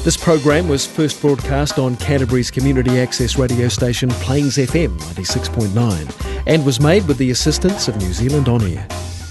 This program was first broadcast on Canterbury's community access radio station Plains FM 96.9 and was made with the assistance of New Zealand On Air.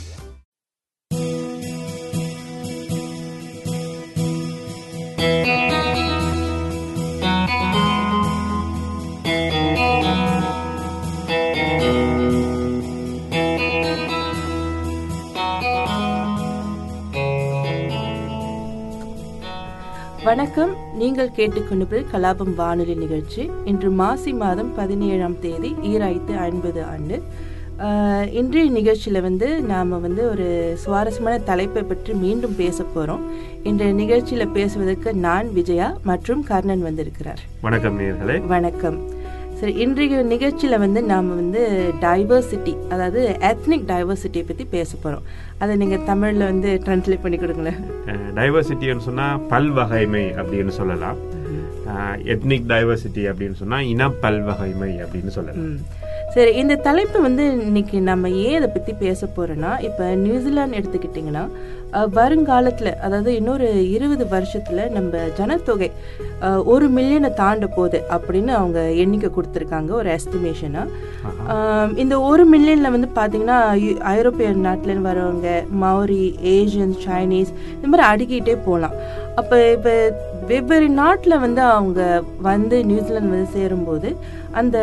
வணக்கம் நீங்கள் கேட்டுக்கொண்டிருப்பது கலாபம் வானொலி நிகழ்ச்சி இன்று மாசி மாதம் பதினேழாம் தேதி ஈராயிரத்து ஐம்பது ஆண்டு ஆஹ், இன்றைய நிகழ்ச்சியில் வந்து நாம் வந்து ஒரு சுவாரஸ்யமான தலைப்பை பற்றி மீண்டும் பேச போகிறோம் இன்றைய நிகழ்ச்சியில் பேசுவதற்கு நான் விஜயா மற்றும் கர்ணன் வந்திருக்கிறார் வணக்கம் நேர்களே வணக்கம் சரி இன்றைய நிகழ்ச்சியில் வந்து நாம் வந்து டைவர்சிட்டி அதாவது எத்னிக் டைவர்சிட்டியை பற்றி பேச போகிறோம் அதை நீங்கள் தமிழில் வந்து ட்ரான்ஸ்லேட் பண்ணி கொடுங்களேன் டைவர்சிட்டின்னு சொன்னா பல்வகைமை அப்படின்னு சொல்லலாம் எத்னிக் டைவர்சிட்டி அப்படின்னு சொன்னா இன பல்வகைமை அப்படின்னு சொல்லலாம் ம். சரி இந்த தலைப்பு வந்து இன்னைக்கு நம்ம ஏன் இதை பத்தி பேச போறோம்னா இப்ப நியூசிலாந்து எடுத்துக்கிட்டிங்கன்னா அஹ், வருங்காலத்துல அதாவது இன்னொரு இருபது வருஷத்துல நம்ம ஜனத்தொகை அஹ், ஒரு மில்லியனை தாண்ட போகுது அப்படின்னு அவங்க எண்ணிக்கை கொடுத்துருக்காங்க ஒரு எஸ்டிமேஷனா இந்த ஒரு மில்லியன்ல வந்து பாத்தீங்கன்னா ஐ- ஐரோப்பிய நாட்டுல இருந்து வரவங்க மௌரி ஏஷியன் சைனீஸ் இந்த மாதிரி அடுக்கிட்டே போகலாம் அப்ப இப்ப வெவ்வேறு நாட்டுல வந்து அவங்க வந்து நியூசிலாந்து வந்து சேரும்போது அந்த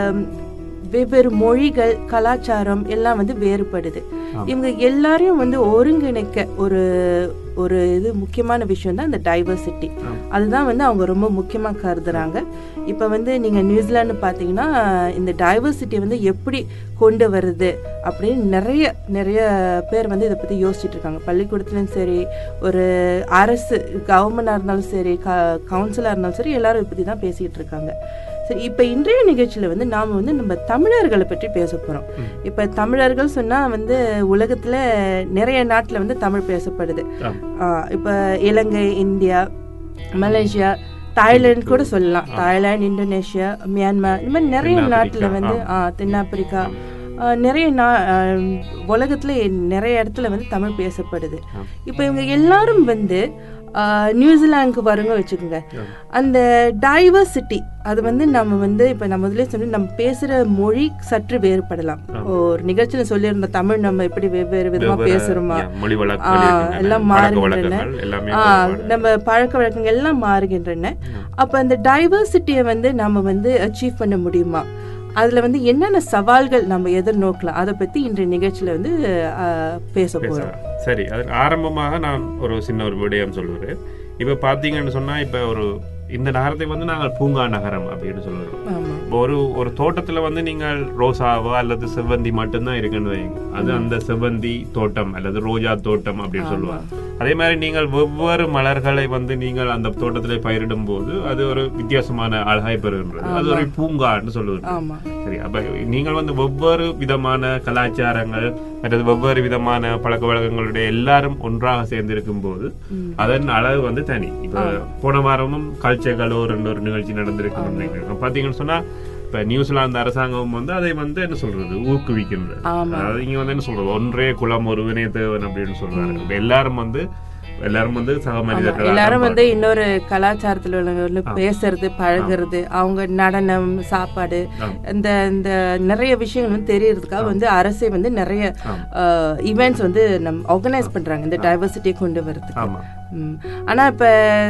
வெவ்வேறு மொழிகள் கலாச்சாரம் எல்லாம் வந்து வேறுபடுது இவங்க எல்லாரையும் வந்து ஒருங்கிணைக்க ஒரு ஒரு இது முக்கியமான விஷயம் தான் இந்த டைவர்சிட்டி அதுதான் வந்து அவங்க ரொம்ப முக்கியமா கருதுறாங்க இப்போ வந்து நீங்க நியூசிலாந்து பார்த்தீங்கன்னா இந்த டைவர்சிட்டியை வந்து எப்படி கொண்டு வருது அப்படின்னு நிறைய நிறைய பேர் வந்து இதை பத்தி யோசிச்சுட்டு இருக்காங்க பள்ளிக்கூடத்துலயும் சரி ஒரு அரசு கவர்மெண்டா இருந்தாலும் சரி க கவுன்சிலா இருந்தாலும் சரி எல்லாரும் இதை பத்தி தான் பேசிட்டு இருக்காங்க சரி இப்போ இன்றைய நிகழ்ச்சியில வந்து நாம வந்து நம்ம தமிழர்களை பற்றி பேச போறோம் இப்போ தமிழர்கள் சொன்னா வந்து உலகத்துல நிறைய நாட்டுல வந்து தமிழ் பேசப்படுது ஆம். ஆஹ் இப்போ இலங்கை இந்தியா மலேசியா தாய்லாந்து கூட சொல்லலாம் தாய்லாந்து இந்தோனேஷியா மியான்மர் இந்த மாதிரி நிறைய தென்னாப்பிரிக்கா, நாட்டுல வந்து ஆம். ஆஹ் தென்னாப்பிரிக்கா ஆஹ் நிறைய நா ஆஹ் உலகத்துல நிறைய இடத்துல வந்து தமிழ் பேசப்படுது இப்போ இவங்க எல்லாரும் வந்து ஆஹ் நியூசிலாந்துக்கு வரவங்க வச்சுக்கோங்க அந்த டைவர்சிட்டி அது வந்து நம்ம வந்து இப்போ நம்ம முதல்ல சொல்லி நம்ம பேசுற மொழி சற்று வேறுபடலாம் ஒரு நிகழ்ச்சியில சொல்லியிருந்த தமிழ் நம்ம எப்படி வெவ்வேறு விதமா வெவ்வேறு, பேசுறோமா yeah, மொழி ஆ, வழக்குகள் இருக்கின்றன, எல்லாம் பழக்க மாறுகின்றன வழக்கங்கள் எல்லாமே ஆ, வேறுபாடு. நம்ம பழக்க வழக்கங்கள் எல்லாம் மாறுகின்றன அப்ப அந்த டைவர்சிட்டியை வந்து நம்ம வந்து அச்சீவ் பண்ண முடியுமா அதுல வந்து என்னென்ன சவால்கள் நம்ம எதிர்நோக்கலாம் அதை பத்தி இன்றைய நிகழ்ச்சியில வந்து ஆ, பேச போறோம் பேசலாம். சரி அது ஆரம்பமாக நான் ஒரு சின்ன ஒரு விடயம் சொல்லுவேன் இப்ப பாத்தீங்கன்னு சொன்னா இப்ப ஒரு இந்த நகரத்தை வந்து நாங்கள் பூங்கா நகரம் அப்படின்னு சொல்லுவோம் ஆமா இப்போ ஒரு ஒரு தோட்டத்துல வந்து நீங்கள் ரோசாவோ அல்லது செவ்வந்தி மட்டும்தான் இருக்குன்னு வைங்க அது அந்த செவ்வந்தி தோட்டம் அல்லது ரோஜா தோட்டம் அப்படின்னு சொல்லுவாங்க அதே மாதிரி நீங்கள் வெவ்வேறு மலர்களை வந்து நீங்கள் அந்த தோட்டத்திலே பயிரிடும் போது அது ஒரு வித்தியாசமான அழகாய் பெறுகின்றது அது ஒரு பூங்கான்னு சொல்லுவது ஆமா சரி அப்ப நீங்கள் வந்து வெவ்வேறு விதமான கலாச்சாரங்கள் மற்றது வெவ்வேறு விதமான பழக்க வழக்கங்களுடைய எல்லாரும் ஒன்றாக சேர்ந்திருக்கும் போது அதன் அளவு வந்து தனி இப்ப போன வாரமும் கல்ச்சர்களோ ரெண்டு ஒரு நிகழ்ச்சி நடந்திருக்கு நினைக்கிறேன். பாத்தீங்கன்னு சொன்னா இப்ப நியூசிலாந்து அரசாங்கம் வந்து அதை வந்து என்ன சொல்றது ஊக்குவிக்கின்றது ஆமா. அதாவது இங்க வந்து என்ன சொல்றது ஒன்றே குலம் ஒரு வினை தேவன் அப்படின்னு சொல்றாங்க இப்ப எல்லாரும் வந்து எல்லாரும் வந்து சக மனிதர்கள் எல்லாரும் வந்து இன்னொரு கலாச்சாரத்துல உள்ளவங்க பேசுறது பழகுறது அவங்க நடனம் சாப்பாடு இந்த இந்த நிறைய விஷயங்கள் வந்து தெரியறதுக்காக வந்து அரசே வந்து நிறைய ஈவெண்ட்ஸ் வந்து நம்ம ஆர்கனைஸ் பண்றாங்க இந்த டைவர்சிட்டியை கொண்டு வரதுக்கு ஆமா ம். ஆனா இப்ப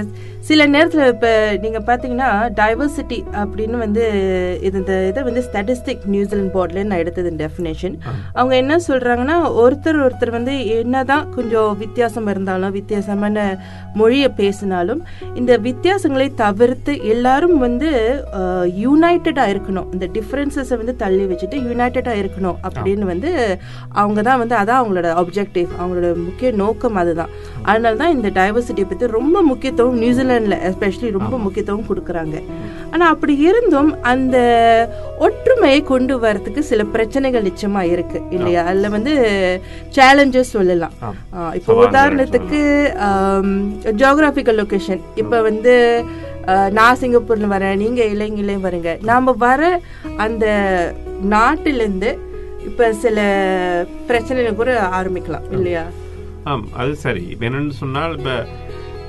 சில நேரத்துல இப்ப நீங்க பாத்தீங்கன்னா டைவர்சிட்டி அப்படின்னு வந்து இது இந்த இதை வந்து ஸ்டாட்டிஸ்டிக் நியூசிலாந்து போர்ட்ல நான் எடுத்தது டெஃபினேஷன் அவங்க என்ன சொல்றாங்கன்னா ஒருத்தர் ஒருத்தர் வந்து என்னதான் கொஞ்சம் வித்தியாசம் இருந்தாலும் வித்தியாசமான மொழியை பேசினாலும் இந்த வித்தியாசங்களை தவிர்த்து எல்லாரும் வந்து யுனைட்டடா இருக்கணும் இந்த டிஃபரன்சஸை வந்து தள்ளி வச்சுட்டு யுனைட்டடா இருக்கணும் அப்படின்னு வந்து அவங்க தான் வந்து அதான் அவங்களோட ஆப்ஜெக்டிவ் அவங்களோட முக்கிய நோக்கம் அதுதான் அதனால தான் இந்த டைவர்சிட்டியை பத்தி ரொம்ப முக்கியத்துவம் நியூசிலாந்துல எஸ்பெஷலி ரொம்ப முக்கியத்துவம் கொடுக்குறாங்க ஆனா அப்படி இருந்தும் அந்த ஒற்றுமையை கொண்டு வரதுக்கு சில பிரச்சனைகள் நிச்சயமா இருக்கு இல்லையா அதுல வந்து சேலஞ்சஸ் சொல்லலாம் ஆ, இப்போ உதாரணத்துக்கு ஜியோகிராபிக்கல் லொகேஷன் இப்போ வந்து ஆ, நான் சிங்கப்பூர்ல வரேன் நீங்க இலங்கையிலையும் வரீங்க நாம வர அந்த நாட்டிலிருந்து இப்ப சில பிரச்சனைகள் கூட ஆரம்பிக்கலாம் இல்லையா ஆம் அது சரி இப்ப என்னன்னு சொன்னால் இப்ப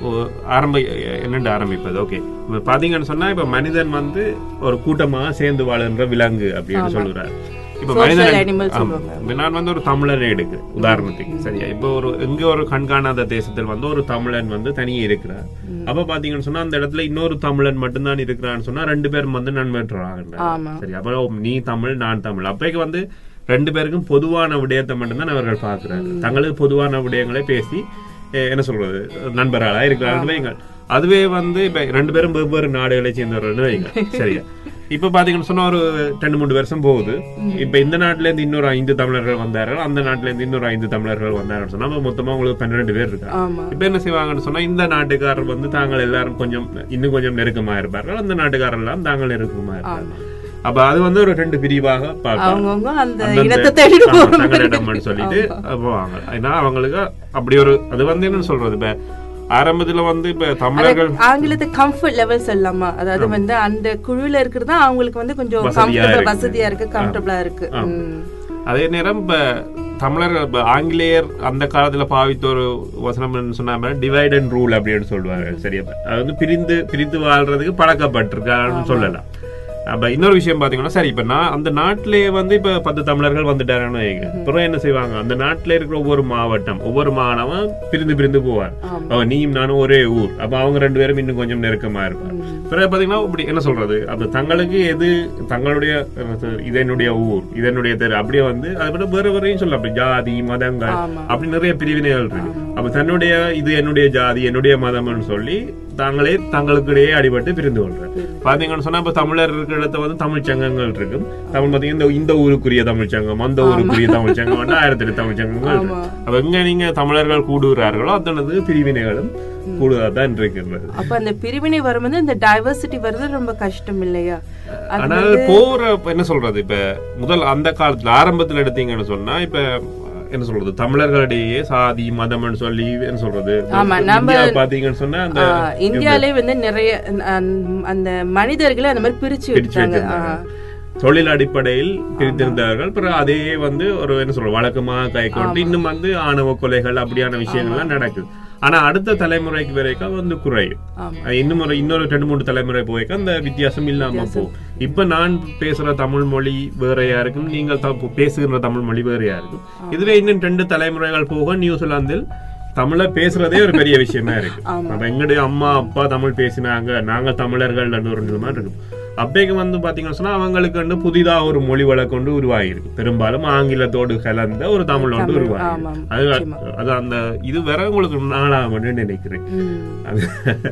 ஒ- ஆரம்ப என்னண்டு ஆரம்பிப்பது ஓகே இப்ப பாத்தீங்கன்னு சொன்னா இப்ப மனிதன் வந்து ஒரு கூட்டமா சேர்ந்து வாழுன்ற விலங்கு அப்படின்னு சொல்லுறாரு இப்ப Social மனிதன் animal ஆமா. சொல்லுவாங்க. இப்ப நான் வந்து ஒரு தமிழரை எடுக்கு உதாரணத்துக்கு சரியா இப்ப ஒரு எங்க ஒரு கண்காணாத தேசத்தில் வந்து ஒரு தமிழன் வந்து தனியே இருக்கிறார் அப்ப பாத்தீங்கன்னு சொன்னா அந்த இடத்துல இன்னொரு தமிழன் மட்டும்தான் இருக்கிறான்னு சொன்னா ரெண்டு பேரும் வந்து நண்பற்றாங்க ஆமா. சரி அப்ப நீ தமிழ் நான் தமிழ் அப்பைக்கு வந்து ரெண்டு பேருக்கும் பொதுவான விடயத்தை மட்டும்தான் அவர்கள் பார்க்கிறாங்க தங்களுக்கு பொதுவான விடயங்களை பேசி eh, என்ன சொல்றது நண்பர்களா இருக்கிறார்கள் வைங்கள் அதுவே வந்து இப்ப ரெண்டு பேரும் வெவ்வேறு நாடுகளை சேர்ந்தவர்கள் வைங்க சரியா இப்ப பாத்தீங்கன்னு சொன்னா ஒரு ரெண்டு மூணு வருஷம் போகுது இப்ப இந்த நாட்டுல இருந்து இன்னொரு ஐந்து தமிழர்கள் வந்தார்கள் அந்த நாட்டுல இருந்து இன்னொரு ஐந்து தமிழர்கள் வந்தார்கள் சொன்னா அப்ப மொத்தமா உங்களுக்கு பன்னிரெண்டு பேர் இருக்காங்க ஆமா இப்ப என்ன செய்வாங்கன்னு சொன்னா இந்த நாட்டுக்காரர் வந்து தாங்கள் எல்லாரும் கொஞ்சம் இன்னும் கொஞ்சம் நெருக்கமா இருப்பார்கள் அந்த நாட்டுக்காரர் எல்லாம் தாங்கள் நெருக்கமா இருப்பார்கள் அப்ப அது வந்து ஒரு ரெண்டு பிரிவாக பார்ப்பாங்க அவங்கவுங்க அந்த அந்தந்த- இனத்தை தேடிட்டு ஆமா, போவாங்க. தங்களிடம்னு சொல்லிட்டு போவாங்க ஏன்னா அவங்களுக்கு அப்படி ஒரு அது வந்து என்ன சொல்றது இப்ப ஆரம்பத்துல வந்து இப்ப தமிழர்கள் ஆங்கிலத்தை கம்ஃபர்ட் லெவல் சொல்லலாமா அதாவது வந்து அந்த குழுல இருக்கிறது அவங்களுக்கு வந்து கொஞ்சம் வசதியா comfortable- இருக்கு. வசதியா இருக்கு கம்ஃபர்டபுளா இருக்கு ஆமா. ம். அதே நேரம் இப்ப தமிழர்கள் இப்ப ஆங்கிலேயர் அந்த காலத்துல பாவித்த ஒரு வசனம் சொன்னாம டிவைட் அண்ட் ரூல் அப்படின்னு சொல்லுவாங்க சரியா அது வந்து பிரிந்து பிரித்து வாழ்றதுக்கு பழக்கப்பட்டிருக்கான்னு சொல்லலாம் அப்ப இன்னொரு விஷயம் பாத்தீங்கன்னா சரி இப்ப நான் அந்த நாட்டிலேயே வந்து இப்ப பத்து தமிழர்கள் வந்துட்டாருன்னு வைங்க அப்புறம் என்ன செய்வாங்க அந்த நாட்டுல இருக்கிற ஒவ்வொரு மாவட்டம் ஒவ்வொரு மாணவன் பிரிந்து பிரிந்து போவார் அவ நீயும் நானும் ஒரே ஊர் அப்ப அவங்க ரெண்டு பேரும் இன்னும் கொஞ்சம் நெருக்கமா இருப்பாங்க பிறகு பாத்தீங்கன்னா இப்படி என்ன சொல்றது அப்ப தங்களுக்கு எது தங்களுடைய அஹ், இது என்னுடைய ஊர் இது என்னுடைய தெரு அப்படியே வந்து அதை விட வேற வேறையும் சொல்லலாம் அப்படி ஜாதி மதங்கள் ஆமா. அப்படி நிறைய பிரிவினைகள் இருக்கு அப்ப தன்னுடைய இது என்னுடைய ஜாதி என்னுடைய மதம்னு சொல்லி தாங்களே தங்களுக்கிடையே அடிபட்டு பிரிந்து கொள்றாங்க பாத்தீங்கன்னு சொன்னா இப்ப தமிழர் இருக்கிற இடத்துல வந்து தமிழ் சங்கங்கள் இருக்கும் தமிழ் பாத்தீங்கன்னா இந்த இந்த ஊருக்குரிய தமிழ் சங்கம் அந்த ஊருக்குரிய தமிழ் சங்கம் வந்து ஆயிரத்தி எட்டு தமிழ் சங்கங்கள் இருக்கு. அப்ப எங்க நீங்க தமிழர்கள் கூடுகிறார்களோ அத்தனது பிரிவினைகளும் கூடுதலா தான் இருக்கின்றது அப்ப அந்த பிரிவினை வரும்போது இந்த டைவர்சிட்டி வருது ரொம்ப கஷ்டம் இல்லையா அது ஆனால் போற என்ன சொல்றது இப்ப முதல் அந்த காலத்துல ஆரம்பத்துல எடுத்தீங்கன்னு சொன்னா இப்ப என்ன சொல்றது தமிழர்களிடையே சாதி மதம்னு சொல்லி என்ன சொல்றது ஆமா, நம்ம- இந்தியா பாத்தீங்கன்னு சொன்னா அந்த ஆ, இந்தியாலே வந்து நிறைய அந்த- அந்த மனிதர்களை அந்த மாதிரி பிரிச்சு பிரிச்சு விட்டாங்க வச்சிருந்தாங்க தொழில் அடிப்படையில் பிரித்திருந்தார்கள் பிறகு அதே வந்து ஒரு என்ன சொல்ற வழக்கமா கை கொண்டு இன்னும் வந்து ஆணவ கொலைகள் அப்படியான விஷயங்கள்லாம் நடக்குது ஆனா அடுத்த தலைமுறைக்கு வரைக்கும் வந்து குறையும் ஆமா. அது இன்னும் ஒரு இன்னொரு ரெண்டு மூணு தலைமுறை போய்க்க அந்த வித்தியாசம் இல்லாம போகும் இப்ப நான் பேசுற தமிழ் மொழி வேறையா இருக்கும் நீங்கள் த- பேசுகிற தமிழ் மொழி வேறையா இருக்கும் இதுவே இன்னும் ரெண்டு தலைமுறைகள் போக நியூசிலாந்தில் தமிழ பேசுறதே ஒரு பெரிய விஷயமா இருக்கு அப்ப எங்களுடைய அம்மா அப்பா தமிழ் பேசினாங்க நாங்க தமிழர்கள் ஒரு நிலைமை இருக்கும் அப்பேக்கு வந்து பாத்தீங்கன்னா சொன்னா அவங்களுக்கு வந்து புதிதா ஒரு மொழி வழக்கொண்டு உருவாகிருக்கு பெரும்பாலும் ஆங்கிலத்தோடு கலந்த ஒரு தமிழ் ஒன்று உருவாகி ஆமாம், அது அது அந்த இது வேற உங்களுக்கு நாளாகும்னு நினைக்கிறேன் ம். அது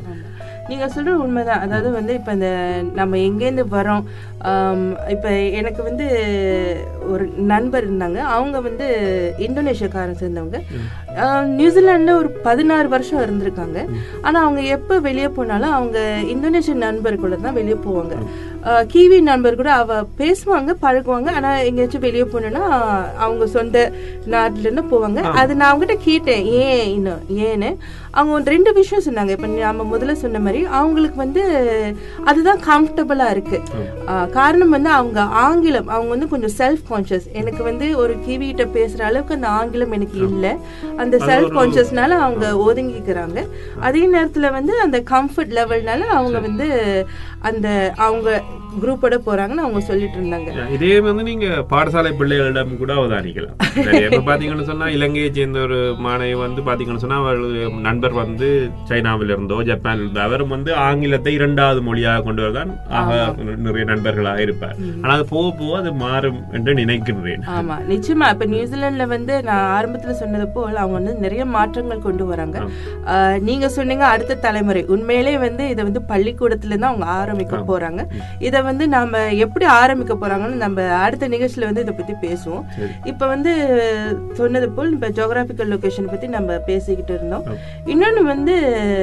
நீங்க சொல்றது உண்மைதான் அதாவது வந்து இப்ப இந்த நம்ம எங்கேருந்து வரோம் ஆம், இப்ப எனக்கு வந்து ஒரு நண்பர் இருந்தாங்க அவங்க வந்து இந்தோனேஷியாக்காரன் சேர்ந்தவங்க ஆஹ், நியூசிலாந்துல ஒரு பதினாறு வருஷம் இருந்திருக்காங்க ஆனா அவங்க எப்ப வெளியே போனாலும் அவங்க இந்தோனேஷியன் நண்பர்களோட தான் வெளியே போவாங்க ஆஹ், கீவி நண்பர் கூட அவ பேசுவாங்க பழகுவாங்க ஆனா எங்கேயாச்சும் வெளியே போனோம்னா அவங்க சொந்த நாட்டுல இருந்து போவாங்க அது நான் அவங்ககிட்ட கேட்டேன் ஏன் இன்னும் ஏன்னு அவங்க ஒரு ரெண்டு விஷயம் சொன்னாங்க இப்ப நம்ம முதல்ல சொன்ன மாதிரி அவங்களுக்கு வந்து அதுதான் கம்ஃபர்டபுளா இருக்கு ஆஹ் காரணம் வந்து அவங்க ஆங்கிலம் அவங்க வந்து கொஞ்சம் செல்ஃப் கான்ஷியஸ் எனக்கு வந்து ஒரு கிவிகிட்ட பேசுற அளவுக்கு அந்த ஆங்கிலம் எனக்கு இல்ல அந்த செல்ஃப் கான்ஷியஸ்னால அவங்க ஒதுங்கிக்கிறாங்க அதே நேரத்துல வந்து அந்த கம்ஃபர்ட் லெவல்னால அவங்க வந்து அந்த அவங்க குரூப்போட போறாங்கன்னு அவங்க சொல்லிட்டு இருந்தாங்க இதே வந்து நீங்க பாடசாலை பிள்ளைகளிடம் கூட அவதானிக்கலாம் சரி, இப்ப பாத்தீங்கன்னு சொன்னா இலங்கையை சேர்ந்த ஒரு மாணவி வந்து பாத்தீங்கன்னு சொன்னா அவள் நண்பர் வந்து சைனாவில இருந்தோ ஜப்பான்ல இருந்தோ அவரும் வந்து ஆங்கிலத்தை இரண்டாவது மொழியாக கொண்டு வரதான் ஆக நிறைய நண்பர்களாக இருப்பார் ஆனா அது போக போக அது மாறும் என்று நினைக்கின்றேன் ஆமா நிச்சயமா இப்ப நியூசிலாந்துல வந்து நான் ஆரம்பத்துல சொன்னது போல் அவங்க வந்து நிறைய மாற்றங்கள் கொண்டு வராங்க ஆஹ் நீங்க சொன்னீங்க அடுத்த தலைமுறை உண்மையிலே வந்து இதை வந்து பள்ளிக்கூடத்துல இருந்து அவங்க ஆரம்பிக்க போறாங்க இதை வந்து நாம எப்படி ஆரம்பிக்க போறாங்கன்னு நம்ம அடுத்த நிகழ்ச்சியில வந்து இதை பத்தி பேசுவோம் இப்ப வந்து சொன்னது போல் இப்ப ஜியோகிராபிக்கல் லொகேஷன் பத்தி நம்ம பேசிக்கிட்டு இருந்தோம் இன்னொன்னு வந்து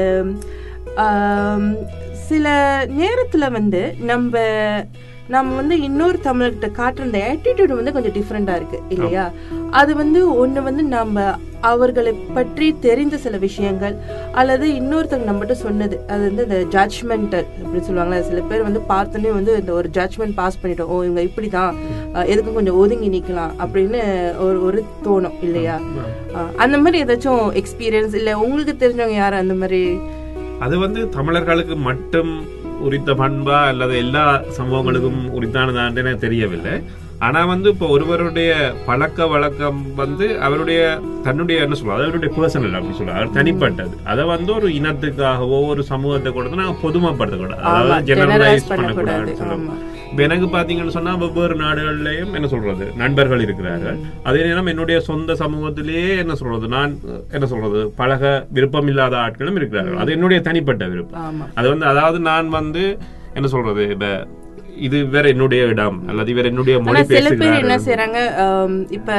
ஆம், சில நேரத்துல வந்து நம்ம நம்ம வந்து இன்னொரு தமிழர்கிட்ட காட்டுற அந்த ஆட்டிடியூட் வந்து கொஞ்சம் டிஃப்ரெண்டா இருக்கு இல்லையா அது வந்து ஒண்ணு வந்து நம்ம அவர்களை பற்றி தெரிந்த சில விஷயங்கள் அல்லது இன்னொருத்தங்க நம்மகிட்ட சொன்னது அது வந்து இந்த ஜட்ஜ்மெண்டல் அப்படின்னு சொல்லுவாங்களா சில பேர் வந்து பார்த்தோன்னே வந்து இந்த ஒரு ஜட்ஜ்மெண்ட் பாஸ் பண்ணிட்டோம் ஓ இவங்க இப்படிதான் அஹ் எதுக்கும் கொஞ்சம் ஒதுங்கி நிக்கலாம் அப்படின்னு ஒரு ஒரு தோணும் இல்லையா அஹ் அந்த மாதிரி ஏதாச்சும் எக்ஸ்பீரியன்ஸ் இல்ல உங்களுக்கு தெரிஞ்சவங்க யாரும் அந்த மாதிரி அது வந்து தமிழர்களுக்கு மட்டும் உரித்த பண்பா அல்லது எல்லா சமூகங்களுக்கும் உரித்தானதான்னு எனக்கு தெரியவில்லை ஆனா வந்து இப்போ ஒருவருடைய பழக்க வழக்கம் வந்து அவருடைய தன்னுடைய என்ன சொல்றது அவருடைய பர்சனல் அப்படி சொல்ல அவர் தனிப்பட்டது அதை வந்து ஒரு இனத்துக்காகவோ ஒரு சமூகத்தை கூட நாங்க பொதுமைப்படுத்தக்கூடாது ஆமா, அதாவது generalize ஜெனரலைஸ் பண்ணக்கூடாது. பண்ணக்கூடாதுன்னு சொல்லுவோம் ஆமா. இப்ப எனக்கு பாத்தீங்கன்னு சொன்னா வெவ்வேறு நாடுகள்லயும் என்ன சொல்றது நண்பர்கள் இருக்கிறார்கள் அதே நேரம் என்னுடைய சொந்த சமூகத்திலேயே என்ன சொல்றது நான் என்ன சொல்றது பழக விருப்பம் இல்லாத ஆட்களும் இருக்கிறார்கள் அது என்னுடைய தனிப்பட்ட விருப்பம் ஆமா அது வந்து அதாவது நான் வந்து என்ன சொல்றது இப்ப இது வேற என்னுடைய இடம் அல்லது இவர் என்னுடைய ஆனா மொழி சில பேர் என்ன பேசுகிறார்கள் செய்யறாங்க ஆம், இப்ப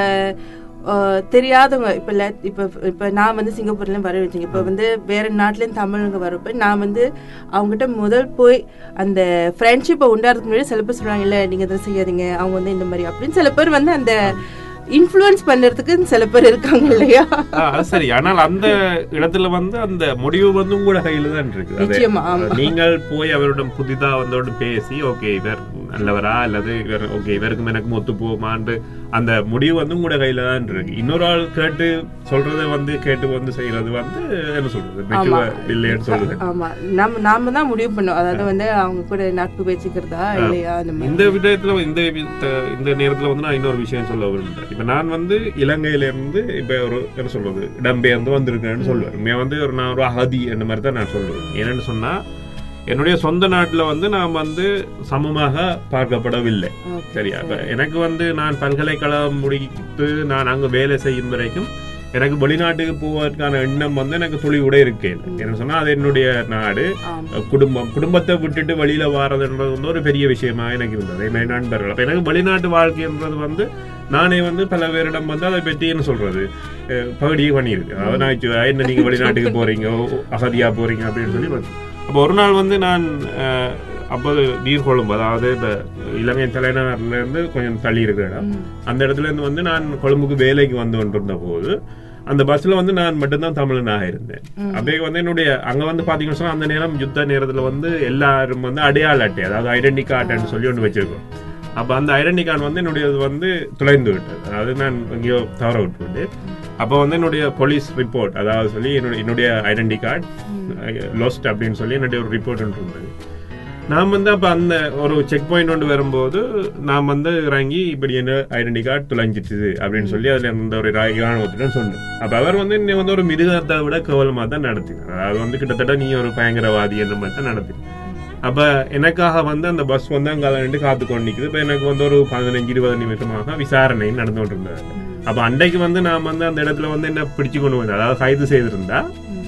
ஆ, தெரியாதவங்க இப்ப ல- இப்ப இப்ப நான் வந்து சிங்கப்பூர்ல வர வச்சேங்க இப்ப வந்து வேற நாட்டுல இருந்து தமிழங்க வரப்ப நான் வந்து அவங்ககிட்ட முதல் போய் அந்த ஃப்ரெண்ட்ஷிப்பை உண்டாடுறதுக்கு முன்னாடி சில பேர் சொல்றாங்க இல்ல நீங்க இதை செய்யாதீங்க அவங்க வந்து இந்த மாதிரி அப்படின்னு சில பேர் வந்து அந்த இன்ஃப்ளூயன்ஸ் பண்றதுக்கு சில பேர் இருக்காங்க இல்லையா ஆ, அது சரி ஆனால் அந்த இடத்துல வந்து அந்த முடிவு வந்து உங்களோட கையில தான் இருக்கு அது நிச்சயமா, ஆமா. நீங்கள் போய் அவரிடம் புதிதா வந்தோடு பேசி ஓகே இவர் நல்லவரா அல்லது இவர் ஓகே இவருக்கும் எனக்கும் ஒத்து போமான்னு அந்த முடிவு வந்து உங்களோட கையில தான் இருக்கு இன்னொரு ஆள் கேட்டு சொல்றதை வந்து கேட்டு வந்து செய்யறது வந்து என்ன சொல்றது ஆமா. மெச்சுவ இல்லைன்னு சொல்லுது ஆமா நம்ம நாம தான் முடிவு பண்ணோம் அதாவது வந்து அவங்க கூட நட்பு வச்சுக்கிறதா இல்லையா அந்த மாதிரி இந்த விடயத்துல இந்த வித்த- இந்த நேரத்துல வந்து நான் இன்னொரு விஷயம் சொல்ல விரும்புறேன் இப்ப நான் வந்து இலங்கையில இருந்து இப்ப ஒரு என்ன சொல்றது இடம்பெயர்ந்து வந்திருக்கேன்னு சொல்லுவேன் உண்மையா வந்து ஒரு நான் ஒரு அகதி அந்த மாதிரி தான் நான் சொல்லுவேன் ஏன்னு சொன்னா என்னுடைய சொந்த நாட்டுல வந்து நான் வந்து சமமாக பார்க்கப்படவில்லை Okay, சரியா இப்ப எனக்கு வந்து நான் பல்கலைக்கழகம் முடித்து நான் அங்க வேலை செய்யும் வரைக்கும் எனக்கு வெளிநாட்டுக்கு போவதற்கான எண்ணம் வந்து எனக்கு துளியோட இருக்கேன் என்ன சொன்னா அது என்னுடைய நாடு ஆமா குடும்பம் குடும்பத்தை விட்டுட்டு வெளியில வாரதுன்றது வந்து ஒரு பெரிய விஷயமா எனக்கு இருந்தது என் நண்பர்கள் அப்ப எனக்கு வெளிநாட்டு வாழ்க்கைன்றது வந்து நானே வந்து பல பேரிடம் வந்து அதை பற்றி என்ன சொல்றது அஹ், பகுடியே பண்ணியிருக்கு அதாவது நான் இப்போ, என்ன நீங்க வெளிநாட்டுக்கு போறீங்க ஓ, அகதியா போறீங்க அப்படின்னு சொல்லி வந்து அப்போ ஒரு நாள் வந்து நான் அஹ், அப்போது நீர்கொழும்பு அதாவது இப்ப இலங்கை தலைநகர்ல இருந்து கொஞ்சம் தள்ளி இருக்கிற இடம் அந்த இடத்துல இருந்து வந்து நான் கொழும்புக்கு வேலைக்கு வந்து கொண்டிருந்த போது அந்த பஸ்ல வந்து நான் மட்டும்தான் தமிழனாக இருந்தேன் அப்படியே வந்து என்னுடைய அங்க வந்து பாத்தீங்கன்னு சொன்னா அந்த நேரம் யுத்த நேரத்துல வந்து எல்லாரும் வந்து அடையாள அட்டை அதாவது ஐடென்டி கார்டுன்னு சொல்லி ஒன்று வச்சிருக்கோம் அப்ப அந்த ஐடென்டி கார்டு வந்து என்னுடைய வந்து துளைந்து விட்டது அதாவது நான் எங்கேயோ தவற விட்டு அப்போ வந்து என்னுடைய போலீஸ் ரிப்போர்ட் அதாவது சொல்லி என்னுடைய என்னுடைய ஐடென்டி கார்டு லோஸ்ட் அப்படின்னு சொல்லி என்னுடைய ஒரு ரிப்போர்ட் ஒன்று இருந்தது நான் வந்து அப்ப அந்த ஒரு செக் பாயிண்ட் ஒன்று வரும்போது நான் வந்து இறங்கி இப்படி என்ன ஐடென்டி கார்டு துளைஞ்சிட்டுது அப்படின்னு சொல்லி அதுல இருந்த ஒரு ரா- இராணுவத்திடம் சொன்னேன் அப்ப அவர் வந்து என்னை வந்து ஒரு மிருகத்தை விட கேவலமா தான் நடத்தினார் அதாவது வந்து கிட்டத்தட்ட நீ ஒரு பயங்கரவாதி அந்த மாதிரி தான் நடத்தினார் அப்ப எனக்காக வந்து அந்த பஸ் வந்து அங்க நின்று காத்து கொண்டு நிக்குது இப்ப எனக்கு வந்து ஒரு பதினஞ்சு இருபது நிமிஷமாக விசாரணை நடந்து கொண்டிருந்தது அப்ப அன்றைக்கு வந்து நான் வந்து அந்த இடத்துல வந்து என்ன பிடிச்சு கொண்டு வந்தேன் அதாவது கைது செய்திருந்தா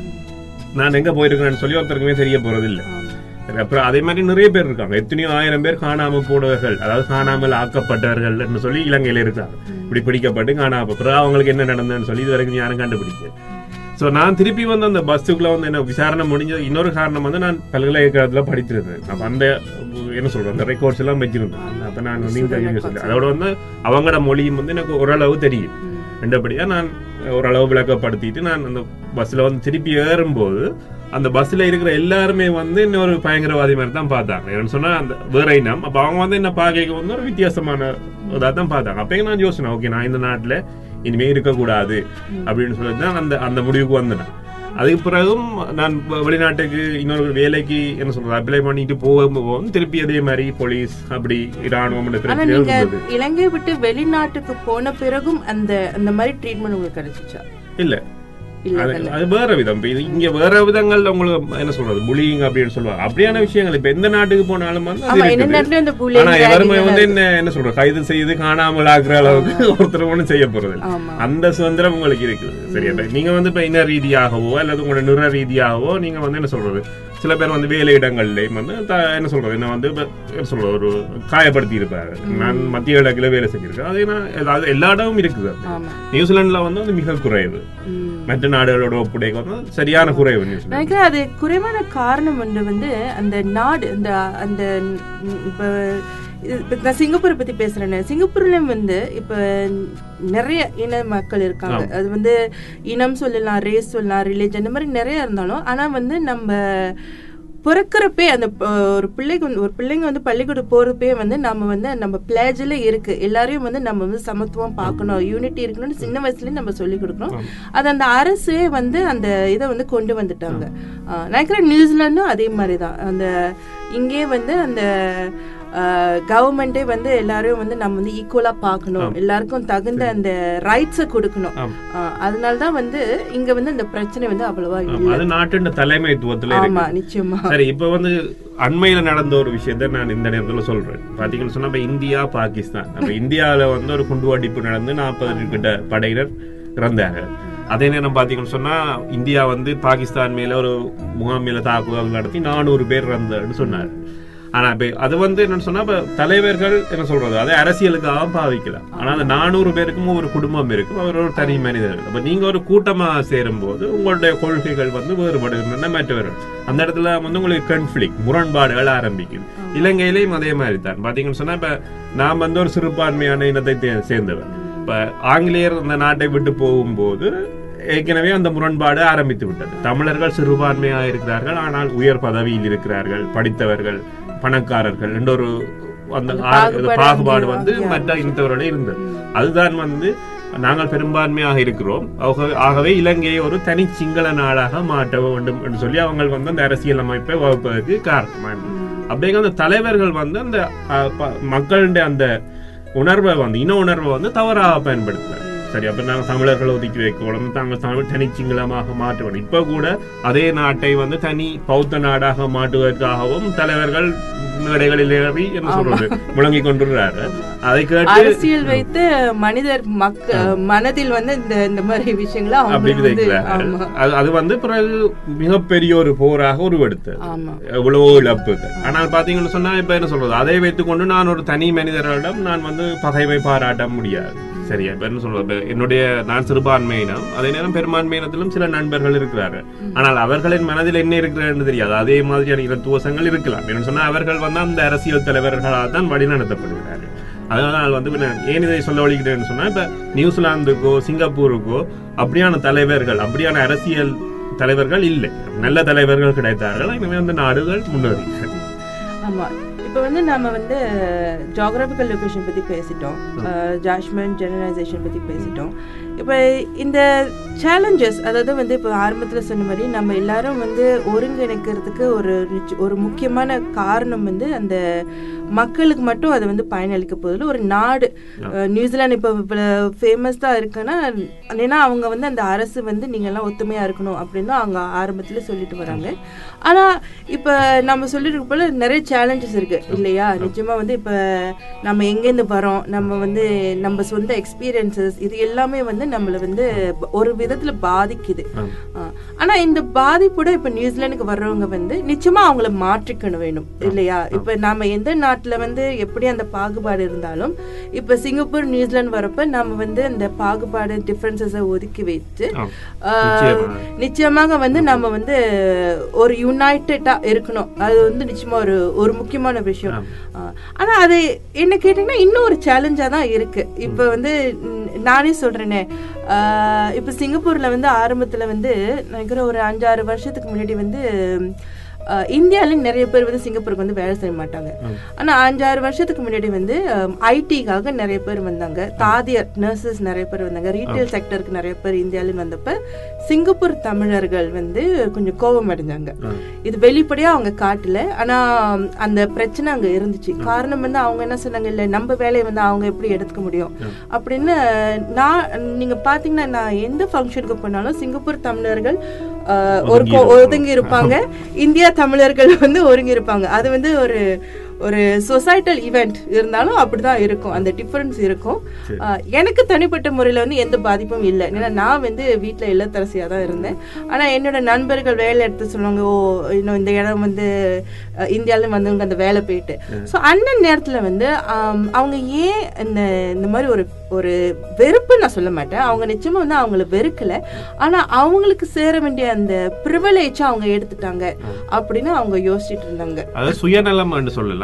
நான் எங்க போயிருக்கிறேன்னு சொல்லி ஒருத்தருக்குமே தெரிய போறது இல்ல சரி, அப்புறம் அதே மாதிரி நிறைய பேர் இருக்காங்க எத்தனையோ ஆயிரம் பேர் காணாம போனவர்கள் அதாவது காணாமல் ஆக்கப்பட்டவர்கள் சொல்லி இலங்கையில இருக்காங்க இப்படி பிடிக்கப்பட்டு காணாம அப்புறம் அவங்களுக்கு என்ன நடந்ததுன்னு சொல்லி இது வரைக்கும் யாரும் கண்டுபிடிக்க சோ நான் திருப்பி வந்து அந்த பஸ்ஸுக்குள்ள வந்து என்ன விசாரணை முடிஞ்சது இன்னொரு காரணம் வந்து நான் பல்கலைக்கழகத்துல படித்திருந்தேன் அப்ப அந்த என்ன சொல்றேன் அந்த ரெக்கார்ட்ஸ் எல்லாம் வச்சிருந்தேன் அப்ப நான் வந்து interview சொல்லி அதோட வந்து அவங்களோட மொழியும் வந்து எனக்கு ஓரளவு தெரியும் ரெண்டபடியா நான் ஓரளவு விளக்கப்படுத்திட்டு நான் அந்த பஸ்ல வந்து திருப்பி ஏறும்போது அந்த பஸ்ல இருக்கிற எல்லாருமே வந்து இன்னொரு பயங்கரவாதி மாதிரி தான் பார்த்தாங்க ஏன்னு சொன்னா அந்த வேற இனம் அப்ப அவங்க வந்து என்ன பார்க்க வந்து ஒரு வித்தியாசமான இதா தான் பார்த்தாங்க அப்பயும் நான் யோசனை ஓகே நான் இந்த நாட்டுல இனிமே இருக்கக்கூடாது அப்படின்னு சொல்லி தான் அந்த அந்த முடிவுக்கு வந்தேன் அதுக்கு பிறகும் நான் வெ- வெளிநாட்டுக்கு இன்னொரு வேலைக்கு என்ன சொல்றது அப்ளை பண்ணிட்டு போகும்போது திருப்பி அதே மாதிரி போலீஸ் அப்படி இராணுவம் என்ற ஆனா பிரச்சனை நீங்க இருந்தது இலங்கையை விட்டு வெளிநாட்டுக்கு போன பிறகும் அந்த அந்த மாதிரி ட்ரீட்மெண்ட் உங்களுக்கு கிடைச்சிச்சா இல்ல இல்ல அது தானே? அது வேற விதம் இப்ப இது இங்க வேற விதங்கள்ல உங்களுக்கு என்ன சொல்றது புலிங் அப்படின்னு சொல்லுவாங்க அப்படியான விஷயங்கள் இப்ப எந்த நாட்டுக்கு போனாலும் வந்து அது ஆமா என்ன இருக்குது. நேரத்துல இந்த ஆனா bullying, எவருமே ragging வந்து எல்லாம் என்ன என்ன சொல்ற கைது செய்து காணாமல் ஆக்குற அளவுக்கு ஒருத்தர் ஒண்ணும் செய்ய போறது இல்ல. ஆமா அந்த சுதந்திரம் உங்களுக்கு இருக்குது சரியா இப்ப நீங்க வந்து இப்ப இன ரீதியாகவோ அல்லது உங்களோட நிற ரீதியாகவோ நீங்க வந்து என்ன சொல்றது சில பேர் வந்து வேலை இடங்கள்லயும் வந்து த- என்ன சொல்றது என்ன வந்து இப்ப என்ன சொல்றது ஒரு காயப்படுத்தி இருப்பாரு நான் மத்திய கிழக்குல வேலை செஞ்சிருக்கேன் அது நான் அது எல்லா இடமும் இருக்குது அது. ஆமா நியூசிலாந்துல வந்து அது மிக குறைவு ம். மற்ற நாடுகளோட ஒப்புடைக்க வந்து சரியான குறைவு நியூசிலாந்து நினைக்கிறேன் அது குறைவான காரணம் வந்து வந்து அந்த நாடு அந்த அந்த ம், இப்ப இது- இப்ப நான் சிங்கப்பூரை பத்தி பேசுறேன்னு சிங்கப்பூர்ல வந்து இப்ப நிறைய இன மக்கள் இருக்காங்க அது வந்து இனம் சொல்லலாம் ரேஸ் சொல்லலாம் ரிலீஜன் இந்த மாதிரி நிறைய இருந்தாலும் ஆனா வந்து நம்ம பிறக்கிறப்பே அந்த ப- ஒரு பிள்ளைக்கு வந்து ஒரு பிள்ளைங்க வந்து பள்ளிக்கூடம் போறப்பே வந்து நம்ம வந்து நம்ம பிளேஜில் இருக்கு எல்லாரையும் வந்து நம்ம வந்து சமத்துவம் பார்க்கணும் யூனிட்டி இருக்கணும்னு சின்ன வயசுலயே நம்ம சொல்லி கொடுக்கணும் அது அந்த அரசே வந்து அந்த இதை வந்து கொண்டு வந்துட்டாங்க ஆஹ் நினைக்கிறேன் நியூசிலாண்டும் அதே மாதிரி தான் அந்த இங்கே வந்து அந்த கவர்மெண்டே வந்து எல்லாரையும் வந்து நம்ம வந்து ஈக்குவலா பார்க்கணும் எல்லாருக்கும் தகுந்த அந்த ரைட்ஸை கொடுக்கணும் ஆம். ஆஹ் அதனால தான் வந்து இங்க வந்து அந்த பிரச்சனை வந்து அவ்வளவா ஆமா, இல்லை அது நாட்டின் தலைமைத்துவத்துல ஆமா இருக்கு நிச்சயமா சரி இப்ப வந்து அண்மையில நடந்த ஒரு விஷயத்த நான் இந்த நேரத்துல சொல்றேன் பாத்தீங்கன்னு சொன்னா இப்ப இந்தியா பாகிஸ்தான் அப்ப இந்தியாவில வந்து ஒரு குண்டுவெடிப்பு நடந்து நாற்பது கிட்ட படையினர் இறந்தாங்க அதே நேரம் பாத்தீங்கன்னு சொன்னா இந்தியா வந்து பாகிஸ்தான் மேல ஒரு முகாம் மேல தாக்குதல் நடத்தி நானூறு பேர் இறந்தான்னு சொன்னாரு ஆனா இப்ப அது வந்து என்னன்னு சொன்னா இப்ப தலைவர்கள் என்ன சொல்றது அதை அரசியலுக்காக பாவிக்கலாம் ஆனா அந்த நானூறு பேருக்கும் ஒரு குடும்பம் இருக்கும் அவர் ஒரு தனி மனிதர்கள் அப்ப நீங்க ஒரு கூட்டமா சேரும் போது உங்களுடைய கொள்கைகள் வந்து வேறுபடுகின்றன மற்றவர்கள் அந்த இடத்துல வந்து உங்களுக்கு கன்ஃபிளிக் முரண்பாடுகள் ஆரம்பிக்குது இலங்கையிலையும் அதே மாதிரி தான் பாத்தீங்கன்னு சொன்னா இப்ப நான் வந்து ஒரு சிறுபான்மையான இனத்தை தே- சேர்ந்தவர் இப்ப ஆங்கிலேயர் அந்த நாட்டை விட்டு போகும்போது ஏற்கனவே அந்த முரண்பாடு ஆரம்பித்து விட்டது தமிழர்கள் சிறுபான்மையாக இருக்கிறார்கள் ஆனால் உயர் பதவியில் இருக்கிறார்கள் படித்தவர்கள் பணக்காரர்கள் என்ற ஒரு அந்த அந்த ஆ- பாகுபாடு பாகுபாடு அங்கே வந்து ஆகியா. மற்ற இனத்தவரோட இருந்தது அதுதான் வந்து நாங்கள் பெரும்பான்மையாக இருக்கிறோம் ஆக- ஆகவே இலங்கையை ஒரு தனி சிங்கள நாடாக மாற்ற வேண்டும் என்று சொல்லி அவங்க வந்து அந்த அரசியல் அமைப்பை வகுப்பதற்கு காரணமா இருந்தது. அப்படிங்க அந்த தலைவர்கள் வந்து அந்த அஹ், ப- மக்களுடைய அந்த உணர்வை வந்து இன உணர்வை வந்து தவறாக பயன்படுத்துறாங்க சரி அப்ப நாங்க தமிழர்களை ஒதுக்கி வைக்கணும் தாங்கள் தமிழ் தனி சிங்களமாக மாற்றணும் இப்ப கூட அதே நாட்டை வந்து தனி பௌத்த நாடாக மாற்றுவதற்காகவும் தலைவர்கள் மேடைகளில் ஏறி என்ன சொல்றது முழங்கிக் கொண்டுறாரு அதை கேட்டு அரசியல் வைத்து மனிதர் மக்க மனதில் வந்து இந்த இந்த மாதிரி விஷயங்களை அப்படி அவங்க வந்து விதைக்கிறாரு ஆமா அது அது வந்து பிறகு மிகப்பெரிய ஒரு போராக உருவெடுத்தது ஆமா எவ்வளவோ இழப்புகள் ஆனால் பாத்தீங்கன்னு சொன்னா இப்ப என்ன சொல்றது அதை வைத்துக்கொண்டு நான் ஒரு தனி மனிதரிடம் நான் வந்து பகைமை பாராட்ட முடியாது சரியா இப்ப என்ன சொல்றது இப்ப என்னுடைய நான் சிறுபான்மையினம் அதே நேரம் பெரும்பான்மையினத்திலும் சில நண்பர்கள் இருக்கிறார்கள் ஆனால் அவர்களின் மனதில் என்ன இருக்கிறது தெரியாது அதே மாதிரியான இனத்துவசங்கள் இருக்கலாம் என்ன சொன்னா அவர்கள் வந்து அந்த அரசியல் தலைவர்களால் தான் வழிநடத்தப்படுகிறார்கள் அதனால் வந்து இப்ப நான் ஏன் இதை சொல்ல வழிகிறேன்னு சொன்னா இப்ப நியூசிலாந்துக்கோ சிங்கப்பூருக்கோ அப்படியான தலைவர்கள் அப்படியான அரசியல் தலைவர்கள் இல்லை நல்ல தலைவர்கள் கிடைத்தார்கள் எனவே அந்த நாடுகள் முன்னேறி ஆமா இப்போ வந்து நாம வந்து ஜியாகிரபிக்கல் லொகேஷன் பத்தி பேசிட்டோம் ஜாஷ்மெண்ட் ஜெனரலைசேஷன் பத்தி பேசிட்டோம் இப்போ இந்த சேலஞ்சஸ் அதாவது வந்து இப்போ ஆரம்பத்தில் சொன்ன மாதிரி நம்ம எல்லாரும் வந்து ஒருங்கிணைக்கிறதுக்கு ஒரு நிச்ச- ஒரு முக்கியமான காரணம் வந்து அந்த மக்களுக்கு மட்டும் அது வந்து பயனளிக்க போதில் ஒரு நாடு அஹ், நியூசிலாந்து இப்போ ஃபேமஸ் தான் இருக்குன்னா ஏன்னா அவங்க வந்து அந்த அரசு வந்து நீங்கள்லாம் ஒத்துமையாக இருக்கணும் அப்படின்னு தான் அவங்க ஆரம்பத்தில் சொல்லிட்டு வராங்க ஆனால் இப்போ நம்ம சொல்லிட்டு போல நிறைய சேலஞ்சஸ் இருக்கு இல்லையா நிச்சயமா வந்து இப்போ நம்ம எங்கேருந்து வரோம் நம்ம வந்து நம்ம சொந்த எக்ஸ்பீரியன்சஸ் இது எல்லாமே வந்து நம்மளை வந்து ப- ஒரு விதத்துல பாதிக்குது ஆ. ஆனா இந்த பாதிப்போட இப்ப நியூசிலாந்துக்கு வர்றவங்க வந்து நிச்சயமா அவங்கள மாற்றிக்கணும் வேணும் இல்லையா இப்ப நாம எந்த நாட்டுல வந்து எப்படி அந்த பாகுபாடு இருந்தாலும் இப்ப சிங்கப்பூர் நியூசிலாந்து வரப்ப நம்ம வந்து அந்த பாகுபாடு டிஃபரன்சஸை ஒதுக்கி வச்சு ஆம். ஆ, நிச்சயமா. நிச்சயமாக வந்து நம்ம வந்து ஒரு யுனைடெடா இருக்கணும் அது வந்து நிச்சயமா ஒரு ஒரு முக்கியமான விஷயம் ஆ, ஆனா அது என்ன கேட்டீங்கன்னா இன்னும் ஒரு சேலஞ்சா தான் இருக்கு இப்ப வந்து ம், நானே சொல்றேனே ஆ, இப்ப சிங்கப்பூர்ல வந்து ஆரம்பத்துல வந்து நினைக்கிற ஒரு அஞ்சாறு வருஷத்துக்கு முன்னாடி வந்து ஆ, இந்தியால நிறைய பேர் வந்து சிங்கப்பூருக்கு வந்து வேலை செய்ய மாட்டாங்க ஆனா அஞ்சாறு வருஷத்துக்கு முன்னாடி வந்து ஐடிக்காக நிறைய பேர் வந்தாங்க தாதியர் நர்சஸ் நிறைய பேர் வந்தாங்க ரீட்டைல் செக்டருக்கு நிறைய பேர் இந்தியால வந்தப்ப சிங்கப்பூர் தமிழர்கள் வந்து கொஞ்சம் கோபம் அடைஞ்சாங்க இது வெளிப்படையா அவங்க காட்டல ஆனா அந்த பிரச்சனை அங்க இருந்துச்சு காரணம் வந்து அவங்க என்ன சொன்னாங்க இல்ல நம்ம வேலையை வந்து அவங்க எப்படி எடுத்துக்க முடியும் அப்படின்னு நான் நீங்க பாத்தீங்கன்னா நான் எந்த ஃபங்க்ஷனுக்கு போனாலும் சிங்கப்பூர் தமிழர்கள் ஆஹ், ஒரு கொ- ஒதுங்கி இருப்பாங்க இந்தியா தமிழர்கள் வந்து ஒருங்கி இருப்பாங்க அது வந்து ஒரு ஒரு சொசைட்டல் ஈவெண்ட் இருந்தாலும் அப்படிதான் இருக்கும் அந்த டிஃபரன்ஸ் இருக்கும் ஆஹ், எனக்கு தனிப்பட்ட முறையில வந்து எந்த பாதிப்பும் இல்லை ஏன்னா நான் வந்து வீட்ல இல்லத்தரசியா தான் இருந்தேன் ஆனா என்னோட நண்பர்கள் வேலை எடுத்து சொன்னாங்க ஓ இன்னும் இந்த இடம் வந்து அஹ், இந்தியால வந்தவங்க அந்த வேலை போயிட்டு ஸோ அந்த நேரத்துல வந்து ஆம், அவங்க ஏன் இந்த இந்த மாதிரி ஒரு ஒரு வெறுப்பு நான் சொல்ல மாட்டேன் அவங்க நிச்சயமா வந்து அவங்கள வெறுக்கல ஆனா அவங்களுக்கு சேர வேண்டிய அந்த ப்ரிவிலேஜ் அவங்க எடுத்துட்டாங்க அப்படின்னு அவங்க யோசிச்சுட்டு இருந்தாங்க அதாவது சுயநலம் என்று சொல்லலாம்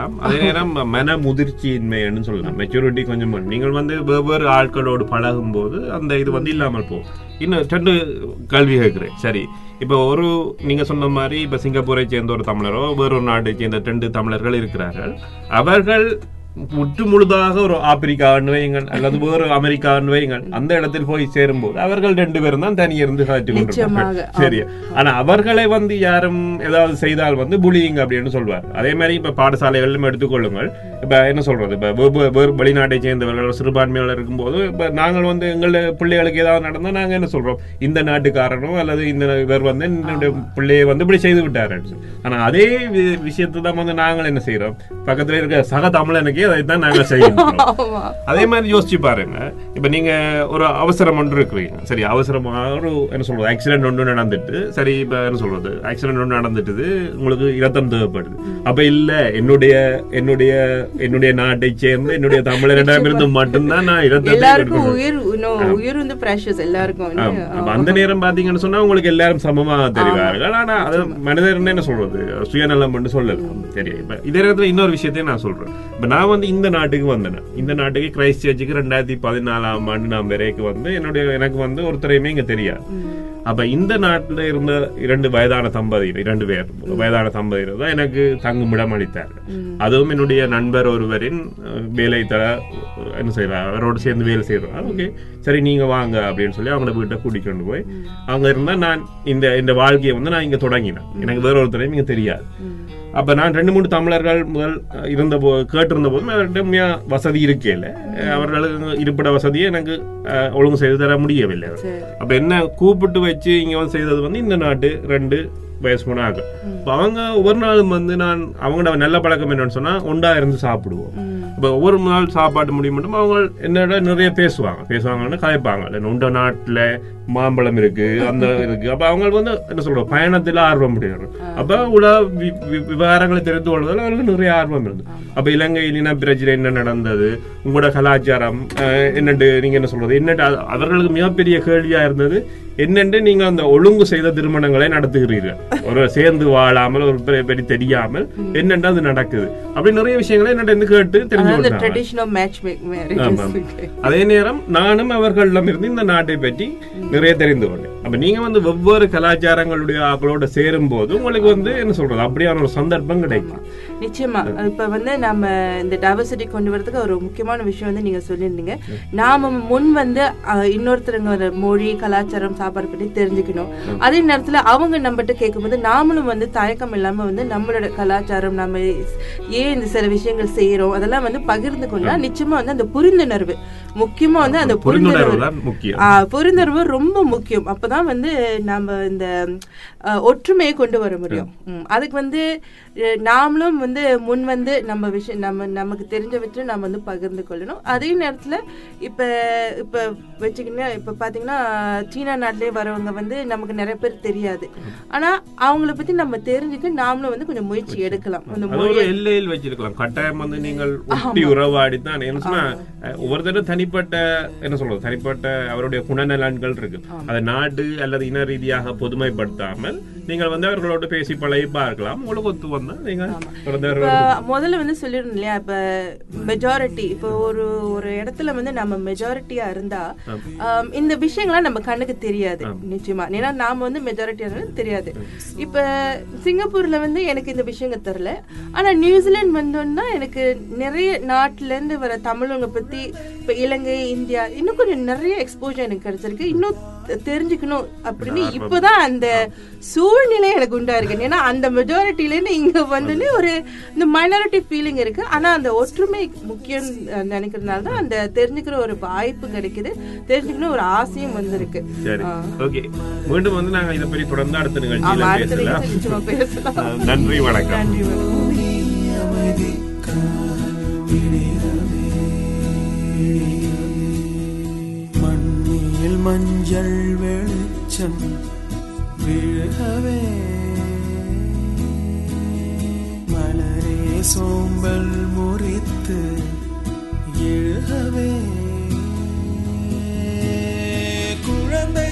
சொல்லலாம் அதே நேரம் மன முதிர்ச்சியின்மைன்னு சொல்லலாம் மெச்சூரிட்டி கொஞ்சம் வரும். நீங்கள் வந்து வெவ்வேறு ஆட்களோடு பழகும் போது அந்த இது வந்து இல்லாமல் போகும் இன்னும் ரெண்டு கல்வி கேட்கிறேன் சரி இப்போ ஒரு நீங்க சொன்ன மாதிரி இப்ப சிங்கப்பூரை சேர்ந்த ஒரு தமிழரோ வேறொரு நாட்டை சேர்ந்த ரெண்டு தமிழர்கள் இருக்கிறார்கள் அவர்கள் முற்று முழுதாக ஒரு ஆப்பிரிக்கான்னு வையுங்கள் அல்லது வேறு அமெரிக்கான்னு வையுங்கள் அந்த இடத்தில் போய் சேரும்போது அவர்கள் ரெண்டு பேரும் தான் தனியிருந்து காட்டி நிச்சயமாக, கொண்டிருப்பார்கள் சரி ஆனா அவர்களை வந்து யாரும் ஏதாவது செய்தால் வந்து புலியிங் அப்படின்னு சொல்வார் அதே மாதிரி இப்ப பாடசாலைகளிலும் எடுத்துக்கொள்ளுங்கள் இப்ப என்ன சொல்றது இப்ப வெவ்வே- வேறு வெளிநாட்டை சேர்ந்தவர்கள் சிறுபான்மையாளர் இருக்கும்போது இப்ப நாங்கள் வந்து எங்கள பிள்ளைகளுக்கு ஏதாவது நடந்தா நாங்க என்ன சொல்றோம் இந்த நாட்டுக்காரனோ அல்லது இந்த இவர் வந்து என்னுடைய பிள்ளையை வந்து இப்படி செய்து விட்டாரு ஆனா அதே வி- விஷயத்தை தான் வந்து நாங்கள் என்ன செய்யறோம் பக்கத்துல இருக்க சக தமிழனுக்கே அதை தான் நாங்கள் செய்யணும் ஆமா அதே மாதிரி யோசிச்சு பாருங்க இப்ப நீங்க ஒரு அவசரம் ஒன்று இருக்கிறீங்க சரி அவசரமா ஒரு என்ன சொல்றது ஆக்சிடென்ட் ஒன்று நடந்துட்டு சரி இப்ப என்ன சொல்றது ஆக்சிடென்ட் ஒன்று நடந்துட்டுது உங்களுக்கு இரத்தம் தேவைப்படுது அப்ப இல்ல என்னுடைய என்னுடைய என்னுடைய நாட்டை சேர்ந்து என்னுடைய தமிழரிடமிருந்து மட்டும்தான் நான் இரத்தத்தை எல்லாருக்கும் எடுக்கணும். உயிர் இன்னும் உயிர் வந்து ப்ரெஷஸ் எல்லாருக்கும் வந்து, ஆமா. அப்ப அந்த நேரம் பாத்தீங்கன்னு சொன்னா உங்களுக்கு எல்லாரும் சமமாக தெரிவார்கள் ஆனா அது மனிதர் என்ன சொல்றது சுயநலம் சொல்லலாம் சரி இப்ப இதே நேரத்துல இன்னொரு விஷயத்தையும் நான் சொல்றேன் இப்ப நான் வந்து இந்த நாட்டுக்கு வந்தேன் இந்த நாட்டுக்கு கிரைஸ்ட் சர்ச்சுக்கு ரெண்டாயிரத்தி பதினாலாம் ஆண்டு நான் வரைக்கும் வந்து என்னுடைய எனக்கு வந்து ஒருத்தரையுமே இங்க தெரியாது அப்ப இந்த நாட்டுல இருந்த இரண்டு வயதான தம்பதியர் இரண்டு பேர் வயதான தம்பதியர் தான் எனக்கு தங்குமிடம் அளித்தார்கள் அதுவும் என்னுடைய நண்பர் ஒருவரின் அஹ், வேலை தர அஹ், என்ன செய்யறார் அவரோட சேர்ந்து வேலை செய்யறார் ஓகே சரி நீங்க வாங்க அப்படின்னு சொல்லி அவங்கள வீட்டை கூட்டிக் கொண்டு போய் அங்க இருந்தா நான் இந்த இந்த வாழ்க்கையை வந்து நான் இங்க தொடங்கினேன் எனக்கு வேற ஒருத்தரையும் இங்க தெரியாது அப்ப நான் ரெண்டு மூணு தமிழர்கள் முதல் அஹ், இருந்த போ கேட்டிருந்த போதும் அவர்கிட்ட உண்மையா வசதி இருக்கேல அவர்களுக்கு இருப்பிட வசதியை எனக்கு அஹ், ஒழுங்கு செய்து தர முடியவில்லை சரி. அப்ப என்ன கூப்பிட்டு வச்சு இங்க வந்து செய்தது வந்து இந்த நாட்டு ரெண்டு வயசு போனாங்க இப்ப அவங்க ஒவ்வொரு நாளும் வந்து நான் அவங்களோட நல்ல பழக்கம் என்னன்னு சொன்னா ஒண்டா இருந்து சாப்பிடுவோம் இப்ப ஒவ்வொரு நாள் சாப்பாடு முடியும் மட்டும் அவங்க என்னோட நிறைய பேசுவாங்க பேசுவாங்கன்னு கதைப்பாங்க இல்ல உண்ட நாட்டுல மாம்பழம் இருக்கு அந்த இருக்கு அப்ப அவங்க வந்து என்ன சொல்றோம் பயணத்துல ஆர்வம் முடியும் அப்ப உலக வி- வி- விவகாரங்களை தெரிந்து கொள்வதில் அவங்களுக்கு நிறைய ஆர்வம் இருந்தது அப்ப இலங்கையில் இன பிரச்சனை என்ன நடந்தது உங்களோட கலாச்சாரம் அஹ், என்னண்டு நீங்க என்ன சொல்றது என்னட்டு அது- அவர்களுக்கு மிகப்பெரிய கேள்வியா இருந்தது என்னென்று நீங்க அந்த ஒழுங்கு செய்த திருமணங்களை நடத்துகிறீர்கள் ஒரு சேர்ந்து வாழாமல் ஒரு பெரிய பெரிய தெரியாமல் என்னென்று அது நடக்குது அப்படி நிறைய விஷயங்களை என்னட்ட இருந்து கேட்டு தெரிஞ்சு அதாவது கொண்டாங்க ட்ரெடிஷனல் மேட்ச் ஆமாம். மேரேஜ் அதே நேரம் நானும் அவர்களிடம் இருந்து இந்த நாட்டை பற்றி நிறைய தெரிந்து கொண்டேன் அப்ப நீங்க வந்து வெவ்வேறு கலாச்சாரங்களுடைய ஆக்களோட சேரும் போது உங்களுக்கு வந்து என்ன சொல்றது அப்படியான ஒரு சந்தர்ப்பம் கிடைக்கும் நிச்சயமா இப்ப வந்து நம்ம இந்த டைவர்சிட்டி கொண்டு வரதுக்கு ஒரு முக்கியமான விஷயம் வந்து நீங்க சொல்லியிருந்தீங்க நாம முன் வந்து அஹ், இன்னொருத்தருங்க மொழி கலாச்சாரம் சாப்பாடு பற்றி தெரிஞ்சுக்கணும் அதே நேரத்துல அவங்க நம்மகிட்ட கேட்கும்போது நாமளும் வந்து தயக்கம் இல்லாம வந்து நம்மளோட கலாச்சாரம் நம்ம ஏன் இந்த சில விஷயங்கள் செய்யறோம் அதெல்லாம் வந்து பகிர்ந்து கொண்டா நிச்சயமா வந்து அந்த புரிந்துணர்வு முக்கியமா வந்து அந்த புரிந்துணர்வு புரிந்துணர்வு தான் முக்கியம் ஆ, புரிந்துணர்வு ரொம்ப முக்கியம் அப்பதான் வந்து நம்ம இந்த அ, ஒற்றுமையை கொண்டு வர முடியும் ம், அதுக்கு வந்து அ, நாமளும் வந்து முன் வந்து நம்ம விஷயம் நம்ம நமக்கு தெரிஞ்சவற்றை நம்ம வந்து பகிர்ந்து கொள்ளணும் அதே நேரத்துல இப்ப இப்ப வச்சுக்கிட்டா இப்ப பாத்தீங்கன்னா சீனா நாட்டிலே வரவங்க வந்து நமக்கு நிறைய பேர் தெரியாது ஆனா அவங்கள பத்தி நம்ம தெரிஞ்சுக்க நாமளும் வந்து கொஞ்சம் முயற்சி எடுக்கலாம் அந்த அது ஒரு எல்லையில் வச்சிருக்கலாம் கட்டாயம் வந்து நீங்கள் ஒட்டி உறவாடி தான் என்ன சொன்னா அஹ், ஒவ்வொருத்தரும் தனிப்பட்ட என்ன சொல்றது தனிப்பட்ட அவருடைய குணநலன்கள் இருக்கு அதை நாடு அல்லது இன ரீதியாக பொதுமைப்படுத்தாமல் நீங்கள் வந்து அவர்களோட பேசி பழகி பார்க்கலாம் உங்களுக்கு ஒத்து வந்தா நீங்க தொடர்ந்து இப்ப முதல்ல வந்து சொல்லிருந்தோம் இல்லையா இப்ப மெஜாரிட்டி இப்போ ஒரு ஒரு இடத்துல வந்து நம்ம மெஜாரிட்டியா இருந்தா ஆம், இந்த விஷயங்கள்லாம் நம்ம கண்ணுக்கு தெரியாது நிச்சயமா ஏன்னா நாம வந்து மெஜாரிட்டியா இருந்தாலும் தெரியாது இப்ப சிங்கப்பூர்ல வந்து எனக்கு இந்த விஷயங்கள் தெரியல ஆனா நியூசிலாந்து வந்தோம்னா எனக்கு நிறைய நாட்டுல இருந்து வர தமிழங்க பத்தி இப்ப இலங்கை இந்தியா இன்னும் கொஞ்சம் நிறைய எக்ஸ்போஜர் எனக்கு கிடைச்சிருக்கு இன்னும் தெ- தெரிஞ்சுக்கணும் அப்படின்னு இப்பதான் அந்த சூழ்நிலை எனக்கு உண்டா இருக்கு ஏன்னா அந்த மெஜாரிட்டில இருந்து இங்க வந்து ஒரு இந்த மைனாரிட்டி ஃபீலிங் இருக்கு ஆனா அந்த ஒற்றுமை முக்கியம் அஹ், நினைக்கிறதுனால தான் அந்த தெரிஞ்சுக்கிற ஒரு வாய்ப்பு கிடைக்குது தெரிஞ்சுக்கணும் ஒரு ஆசையும் வந்திருக்கு சரி ஓகே மீண்டும் வந்து நாங்க இதை பற்றி தொடர்ந்து அடுத்த நிகழ்ச்சியில ஆமா அடுத்த பேசலாம் நிகழ்ச்சி நிச்சயமா பேசலாம் அஹ், நன்றி வணக்கம் நன்றி வணக்கம். மண்ணில் மஞ்சள் வெளிச்சம் விழுகவே மலரே சோம்பல் முறித்து எழுகவே குழந்தை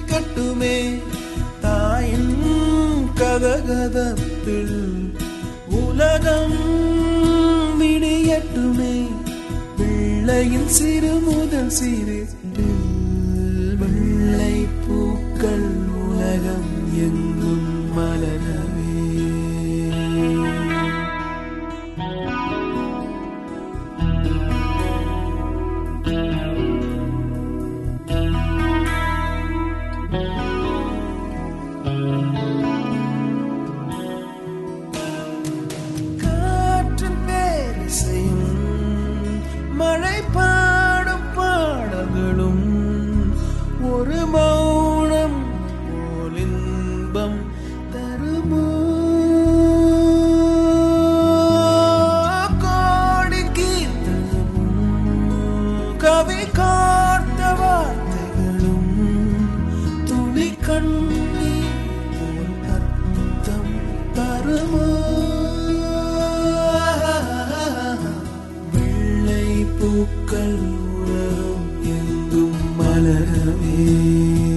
விழிக்கட்டுமே தாயின் கதகதப்பில் உலகம் விடியட்டுமே வெள்ளையின் சிறு முதல் சிறு வெள்ளை பூக்கள் உலகம் எங்கும் மலரவே காற்றின் பேரிசையும் மழை பாடும் பாடல்களும் ஒரு மௌனம் போல் இன்பம் தருமோ கோடி கீர்த்தனமும் கவி காத்த வார்த்தைகளும் துளி கண்ணீர் போல் அர்த்தம் தருமோ வெள்ளை பூக்கள் உலகம் எங்கும் மலரவே